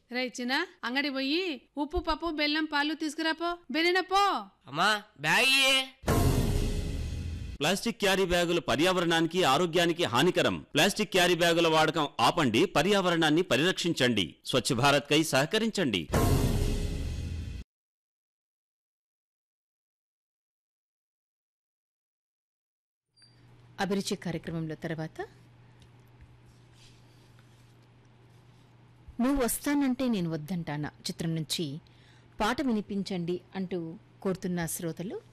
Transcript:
రే చిన్న అంగడి పోయి ఉప్పు పప్పు బెల్లం పాలు తీసుకురాపో బెనిన పో అమ్మా బ్యాగ్ ఇయ్యే. ప్లాస్టిక్ క్యారీ బ్యాగులు పర్యావరణానికి ఆరోగ్యానికి హానికరం ప్లాస్టిక్ క్యారీ బ్యాగుల వాడకం ఆపండి పర్యావరణాన్ని పరిరక్షించండి స్వచ్ఛ భారత్ కై సహకరించండి అభిరుచి కార్యక్రమంలో తర్వాత నువ్వు వస్తానంటే నేను వద్దంటానా చిత్రం నుంచి పాట వినిపించండి అంటూ కోరుతున్న శ్రోతలు